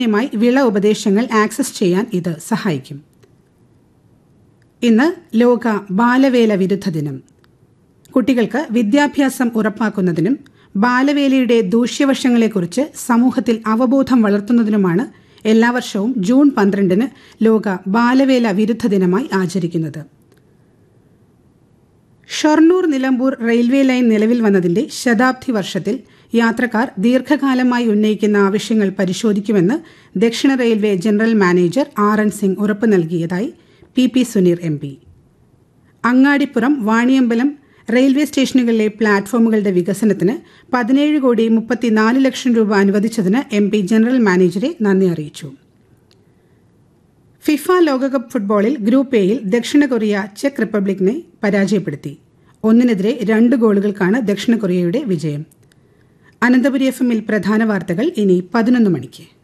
മായി വിള ഉപദേശങ്ങൾ ആക്സസ് ചെയ്യാൻ ഇത് സഹായിക്കും ഇന്ന് ലോക ബാലവേല വിരുദ്ധ ദിനം കുട്ടികൾക്ക് വിദ്യാഭ്യാസം ഉറപ്പാക്കുന്നതിനും ബാലവേലയുടെ ദൂഷ്യവശങ്ങളെക്കുറിച്ച് സമൂഹത്തിൽ അവബോധം വളർത്തുന്നതിനുമാണ് എല്ലാ വർഷവും ജൂൺ പന്ത്രണ്ടിന് ലോക ബാലവേല വിരുദ്ധ ദിനമായി ആചരിക്കുന്നത് ഷൊർണൂർ നിലമ്പൂർ റെയിൽവേ ലൈൻ നിലവിൽ വന്നതിന്റെ ശതാബ്ദി വർഷത്തിൽ യാത്രക്കാർ ദീർഘകാലമായി ഉന്നയിക്കുന്ന ആവശ്യങ്ങൾ പരിശോധിക്കുമെന്ന് ദക്ഷിണ railway general manager R N Singh ഉറപ്പ് നൽകിയതായി P P Suneer M P Angadipuram Vaniyambalam railway സ്റ്റേഷനുകളിലെ പ്ലാറ്റ്ഫോമുകളുടെ വികസനത്തിന് പതിനേഴ് കോടി മുപ്പത്തിനാല് ലക്ഷം രൂപ അനുവദിച്ചതിന് എം പി ജനറൽ മാനേജരെ നന്ദി അറിയിച്ചു ഫിഫ ലോകകപ്പ് ഫുട്ബോളിൽ ഗ്രൂപ്പ് എയിൽ ദക്ഷിണ കൊറിയ ചെക്ക് റിപ്പബ്ലിക്കിനെ പരാജയപ്പെടുത്തി ഒന്നിനെതിരെ രണ്ട് ഗോളുകൾക്കാണ് ദക്ഷിണ കൊറിയയുടെ വിജയം അനന്തപുരി എഫ് എമ്മിൽ പ്രധാന വാർത്തകൾ ഇനി പതിനൊന്ന് മണിക്ക്